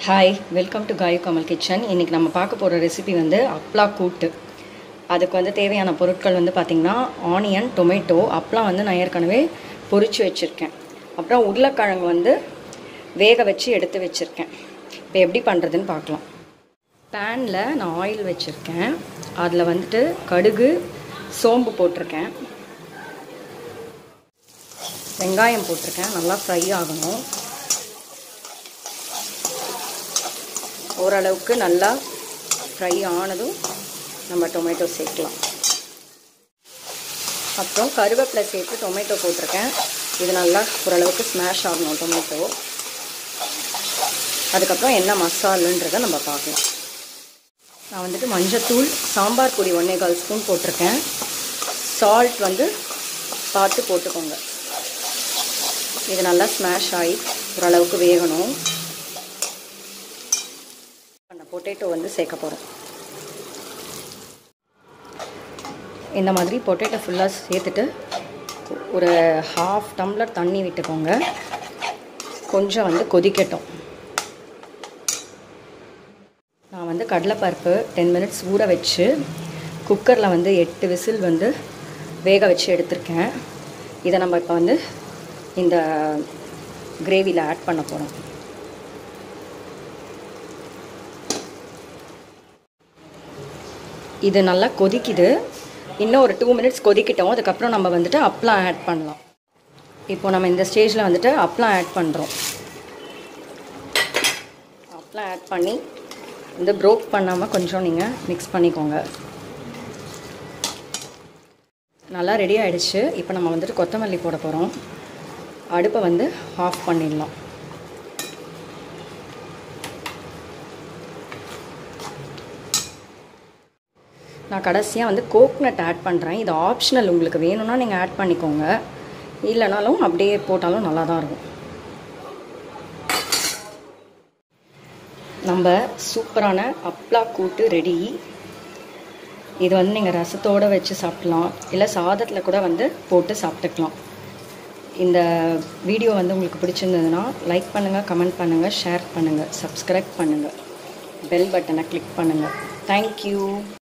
hi welcome to Gayu Kamal kitchen இன்றைக்கி நம்ம பார்க்க போகிற ரெசிபி வந்து அப்ளா கூட்டு அதுக்கு வந்து தேவையான பொருட்கள் வந்து பார்த்திங்கன்னா ஆனியன் டொமேட்டோ அப்ளம் வந்து நான் ஏற்கனவே பொரிச்சு வச்சுருக்கேன் அப்புறம் உருளைக்கிழங்கு வந்து வேக வச்சு எடுத்து வச்சுருக்கேன் இப்போ எப்படி பண்ணுறதுன்னு பார்க்கலாம் பேனில் நான் ஆயில் வச்சுருக்கேன் அதில் வந்துட்டு கடுகு சோம்பு போட்டிருக்கேன் வெங்காயம் போட்டிருக்கேன் நல்லா ஃப்ரை ஆகணும் ஓரளவுக்கு நல்லா ஃப்ரை ஆனதும் நம்ம டொமேட்டோ சேர்க்கலாம் அப்புறம் கருவேப்பிலை சேர்த்து டொமேட்டோ போட்டிருக்கேன் இது நல்லா ஓரளவுக்கு ஸ்மாஷ் ஆகணும் டொமேட்டோ அதுக்கப்புறம் என்ன மசாலுன்றதை நம்ம பார்க்கலாம் நான் வந்துட்டு மஞ்சத்தூள் சாம்பார் பொடி ஒன்றே கால் ஸ்பூன் போட்டிருக்கேன் சால்ட் வந்து பார்த்து போட்டுக்கோங்க இது நல்லா ஸ்மாஷ் ஆகி ஓரளவுக்கு வேகணும் அந்த பொட்டேட்டோ வந்து சேர்க்க போகிறோம் இந்த மாதிரி பொட்டேட்டோ ஃபுல்லாக சேர்த்துட்டு ஒரு ஹாஃப் டம்ளர் தண்ணி விட்டுக்கோங்க கொஞ்சம் வந்து கொதிக்கட்டும் நான் வந்து கடலைப்பருப்பு டென் மினிட்ஸ் ஊற வச்சு குக்கரில் வந்து எட்டு விசில் வந்து வேக வச்சு எடுத்திருக்கேன் இதை நம்ம இப்போ வந்து இந்த கிரேவியில் ஆட் பண்ண போகிறோம் இது நல்லா கொதிக்குது இன்னும் ஒரு டூ மினிட்ஸ் கொதிக்கிட்டோம் அதுக்கப்புறம் நம்ம வந்துட்டு அப்பளம் ஆட் பண்ணலாம் இப்போ நம்ம இந்த ஸ்டேஜில் வந்துட்டு அப்பளம் ஆட் பண்ணுறோம் அப்பளம் ஆட் பண்ணி வந்து ப்ரோக் பண்ணாமல் கொஞ்சம் நீங்கள் மிக்ஸ் பண்ணிக்கோங்க நல்லா ரெடி ஆகிடுச்சு இப்போ நம்ம வந்துட்டு கொத்தமல்லி போட போகிறோம் அடுப்பை வந்து ஆஃப் பண்ணிடலாம் நான் கடைசியாக வந்து கோக்னட் ஆட் பண்ணுறேன் இது ஆப்ஷனல் உங்களுக்கு வேணும்னா நீங்கள் ஆட் பண்ணிக்கோங்க இல்லைனாலும் அப்படியே போட்டாலும் நல்லா தான் இருக்கும் நம்ம சூப்பரான அப்ளா கூட்டு ரெடி இது வந்து நீங்கள் ரசத்தோடு வச்சு சாப்பிட்லாம் இல்லை சாதத்தில் கூட வந்து போட்டு சாப்பிட்டுக்கலாம் இந்த வீடியோ வந்து உங்களுக்கு பிடிச்சிருந்ததுன்னா லைக் பண்ணுங்கள் கமெண்ட் பண்ணுங்கள் ஷேர் பண்ணுங்கள் சப்ஸ்கிரைப் பண்ணுங்கள் பெல் பட்டனை கிளிக் பண்ணுங்கள் தேங்க்யூ